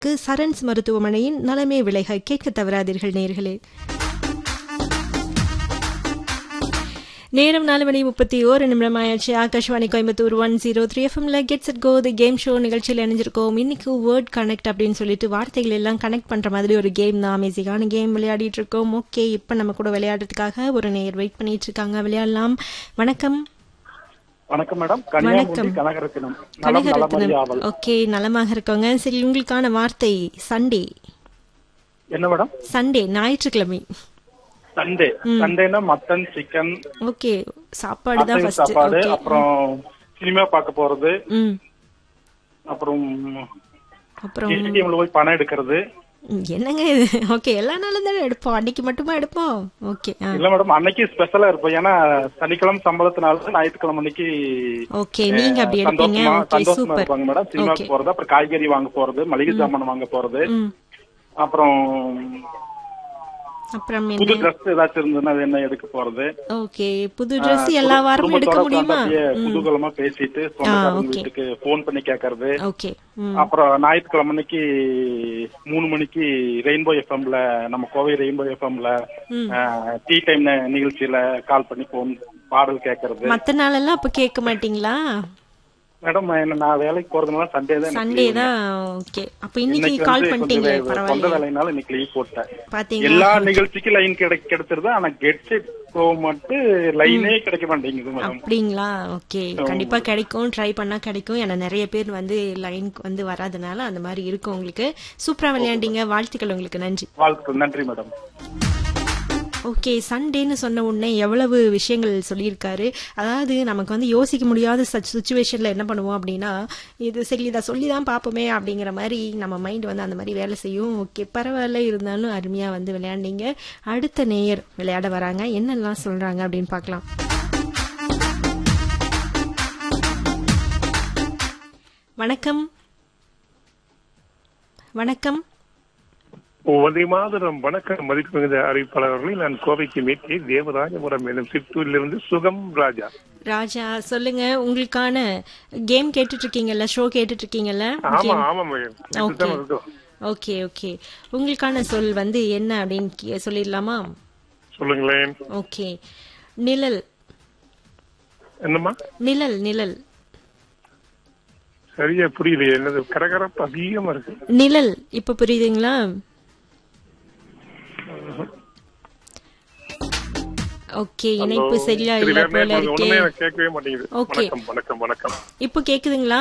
க்கு சரண்ஸ் மருத்துவமனையின் நலமே விளைக கேட்க தவறாதீர்கள் நேர்களே நேரம் நாலு மணி முப்பத்தி ஓரு நிமிடம் ஆயாச்சு Akashvani Coimbatore one zero three எஃப்எம்ல gets it go the game show நிகழ்ச்சியில் இணைஞ்சிருக்கோம் இன்னைக்கு வேர்ட் கனெக்ட் அப்படின்னு சொல்லிட்டு வார்த்தைகள் எல்லாம் கனெக்ட் பண்ற மாதிரி ஒரு கேம் தான் அமேசிங்கான கேம் விளையாடிட்டு இருக்கோம் ஓகே இப்போ நம்ம கூட விளையாடுறதுக்காக ஒரு நேர் வெயிட் பண்ணிட்டு இருக்காங்க விளையாடலாம் வணக்கம் வணக்கம் மேடம் கன்னியாகுமரி கனகரத்தினம் நலம் நலமறி கனகரத்னம் ஆவல் ஓகே நலமாக இருக்கோங்க சரி உங்களுக்கான வார்த்தை சண்டே என்ன மேடம் சண்டே ஞாயிற்றுக்கிழமை சண்டே சண்டேனா மட்டன் சிக்கன் ஓகே சாப்பாடு தான் மட்டன் ஃபர்ஸ்ட் சாப்பாடு ஓகே அப்புறம் சினிமா பார்க்க போறது ம் அப்புறம் அப்புறம் ஏடிஎம்ல போய் பணம் எடுக்கிறது ம், என்னங்க இது ஓகே எல்லா நாளும் தானே எடுப்போம் அன்னைக்கு மட்டுமா எடுப்போம் ஓகே ஆ இல்ல மேடம் அன்னைக்கு ஸ்பெஷலா இருப்போம் ஏன்னா சனிக்கிழமை சம்பளத்தினால ஞாயிற்றுக்கிழமை அன்னைக்கு ஓகே நீங்க அப்படி எடுப்பீங்க சந்தோஷமா ஓகே சந்தோஷமா சூப்பர் இருப்பாங்க மேடம் சினிமாக்கு போறது அப்புறம் காய்கறி வாங்க போறது மளிகை சாமான் வாங்க போறது ம் அப்புறம் அப்புறம் புது என்ன ட்ரெஸ் ஏதாச்சும் இருந்ததுன்னா அது என்ன எடுக்க போறது ஓகே புது Dress எல்லா வாரமும் எடுக்க குடும்பத்தோட முடியுமா உட்கார்ந்து அப்படியே குதூகலமா பேசிட்டு சொந்தக்காரங்க okay. வீட்டுக்கு போன் பண்ணி கேக்குறது ஓகே ம் அப்புறம் ஞாயிற்றுக்கிழமை அன்னைக்கு மூணு மணிக்கு ரெயின்போ எஃப்எம்ல நம்ம கோவை ரெயின்போ எஃப்எம்ல டீ டைம் நிகழ்ச்சியில கால் பண்ணி போன் பாடல் கேக்குறது மத்த நாளெல்லாம் அப்ப கேட்க மாட்டீங்களா மேடம் என்ன நான் வேலைக்கு போறதுனால சண்டே தான் எனக்கு சண்டே தான் ஓகே அப்ப இன்னைக்கு இன்னைக்கு கால் வந்து பண்ணிட்டீங்களே கொஞ்சம் சொந்த பரவாயில்ல வேலைனால இன்னைக்கு லீவ் போட்டேன் பாத்தீங்களா எல்லா நிகழ்ச்சிக்கும் லைன் கிடை கிடைச்சிருது ஆனா கெட் செட் ப்ரோ மட்டும் லைனே கிடைக்க மாட்டேங்குது மேடம் அப்படிங்களா ஓகே கண்டிப்பா கிடைக்கும் ட்ரை பண்ணா கிடைக்கும் ஏன்னா நிறைய பேர் வந்து லைனுக்கு வந்து வராதனால அந்த மாதிரி இருக்கும் உங்களுக்கு சூப்பரா விளையாண்டீங்க வாழ்த்துக்கள் உங்களுக்கு நன்றி வாழ்த்துக்கள் நன்றி மேடம் ஓகே சண்டேன்னு சொன்ன உடனே எவ்வளவு விஷயங்கள் சொல்லியிருக்காரு அதாவது நமக்கு வந்து யோசிக்க முடியாத சச் சுச்சுவேஷன்ல என்ன பண்ணுவோம் அப்படின்னா இது சரி இதை சொல்லி தான் பார்ப்போமே அப்படிங்கிற மாதிரி நம்ம மைண்ட் வந்து அந்த மாதிரி வேலை செய்யும் ஓகே பரவாயில்ல இருந்தாலும் அருமையா வந்து விளையாண்டீங்க அடுத்த நேயர் விளையாட வராங்க என்னெல்லாம் சொல்றாங்க அப்படின்னு பார்க்கலாம் வணக்கம் வணக்கம் ஒவ்வொரு மாதம் வணக்கம் மதிப்பு மிகுந்த அறிவிப்பாளர்களை நான் கோவைக்கு மீட்கி தேவராஜபுரம் எனும் சித்தூரிலிருந்து சுகம் ராஜா ராஜா சொல்லுங்க உங்களுக்கான கேம் கேட்டுட்டு இருக்கீங்கல்ல ஷோ கேட்டுட்டு இருக்கீங்கல்ல ஆமா ஆமா மேடம் இதுதான் இருக்கும். ஓகே ஓகே உங்களுக்கான சொல் வந்து என்ன அப்படின்னு கே- சொல்லிடலாமா சொல்லுங்களேன் ஓகே நிழல் என்னம்மா நிழல் நிழல் சரியா புரியலையே என்னது கரகரப்பு அதிகமா இருக்கு நிழல் இப்ப புரியுதுங்களா ஓகே இணைப்பு சரியா சரி, இல்ல வேற போல நேரம் இருக்கே ஒண்ணுமே எனக்கு கேட்கவே மாட்டேங்குது Okay. வணக்கம் வணக்கம் வணக்கம் இப்போ கேக்குதுங்களா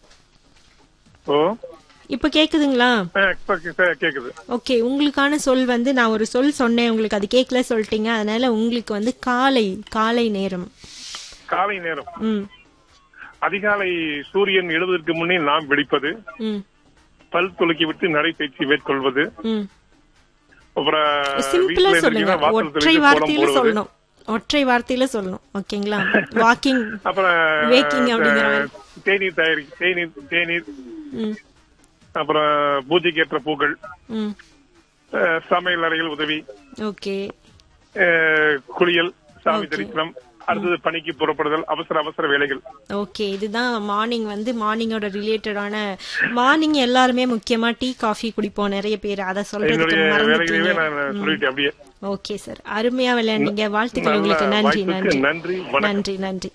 ஓ இப்போ கேக்குதுங்களா ஆ, இப்ப கே- கேக்குது ஓகே உங்களுக்கான சொல் வந்து நான் ஒரு சொல் சொன்னேன் உங்களுக்கு அது கேட்கல சொல்லிட்டீங்க அதனால உங்களுக்கு வந்து காலை காலை நேரம் காலை நேரம் ம் அதிகாலை சூரியன் எழுவதற்கு முன்னே நாம் வெடிப்பது ம் பல் துலுக்கி விட்டு நடைபயிற்சி மேற்கொள்வது ம் அப்புறம் சிம்பிளா வீட்டுல சொல்லுங்க இருந்தீங்கன்னா வாசல் ஒற்றை தெளித்து கோலம் வார்த்தையில போடுவது சொல்லணும் ஒற்றை வார்த்தையில சொல்லணும் ஓகேங்களா வாக்கிங் அப்புறம் Waking அப்படிங்கிற அஹ், தேநீர் தயாரி தேநீர் தேநீர் ம் அப்புறம் பூஜைக்கு ஏற்ற பூக்கள் ம் அஹ், சமையல் அறையில் உதவி ஓகே அஹ், குளியல் சாமி Okay. தரிசனம் அடுத்தது பணிக்கு புறப்படுதல் அவசர அவசர வேலைகள் ஓகே இதுதான் மார்னிங் வந்து மார்னிங்கோட ரிலேட்டடான மார்னிங் எல்லாருமே முக்கியமா டீ காஃபி குடிப்போம் நிறைய பேர் அதை சொல்றதுக்கு என்னுடைய வேலைகளையே மறந்துட்டீங்க நான் சொல்லிட்டேன் அப்படியே ஓகே சார் அருமையா விளையாண்டீங்க வாழ்த்துக்கள் நல்ல உங்களுக்கு நன்றி வாய்ப்புக்கு நன்றி நன்றி வணக்கம் நன்றி நன்றி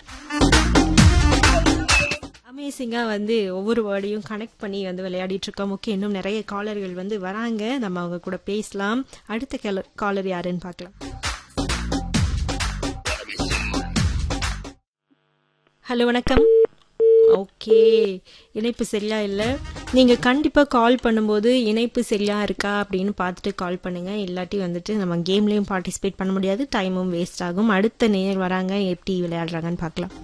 அமேசிங்கா வந்து ஒவ்வொரு வேர்டையும் கனெக்ட் பண்ணி வந்து விளையாடிட்டு இருக்கோம் ஓகே இன்னும் நிறைய காலர்கள் வந்து வராங்க நம்ம அவங்க கூட பேசலாம் அடுத்த காலர் யாருன்னு பார்க்கலாம் ஹலோ வணக்கம் ஓகே இணைப்பு சரியா இல்லை நீங்கள் கண்டிப்பாக கால் பண்ணும்போது இணைப்பு சரியா இருக்கா அப்படின்னு பார்த்துட்டு கால் பண்ணுங்க இல்லாட்டி வந்துட்டு நம்ம கேம்லேயும் பார்ட்டிசிபேட் பண்ண முடியாது டைமும் வேஸ்ட் ஆகும் அடுத்த நேர் வராங்க எப்படி விளையாடுறாங்கன்னு பார்க்கலாம்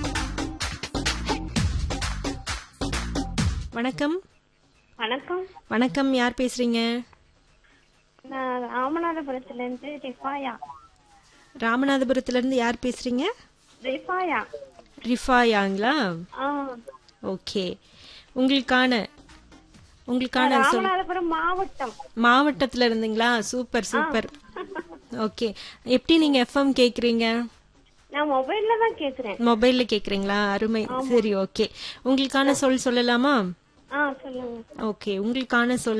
வணக்கம் வணக்கம் வணக்கம் யார் பேசுறீங்க நான் ராமநாதபுரத்துல இருந்து ரிஃபாயா ராமநாதபுரத்துல இருந்து யார் பேசுறீங்க ரிஃபாயா ரிஃபாயாங்களா ஆ ஓகே உங்களுக்கான உங்களுக்கான சொல் ராமநாதபுரம் மாவட்டம் மாவட்டத்துல இருந்துங்களா சூப்பர் சூப்பர் ஓகே எப்படி நீங்க எஃப்எம் கேக்குறீங்க நான் மொபைல்ல தான் கேக்குறேன் மொபைல்ல கேக்குறீங்களா அருமை சரி ஓகே உங்களுக்கான சொல் சொல்லலாமா ஆ சொல்லுங்க ஓகே உங்களுக்கான சொல்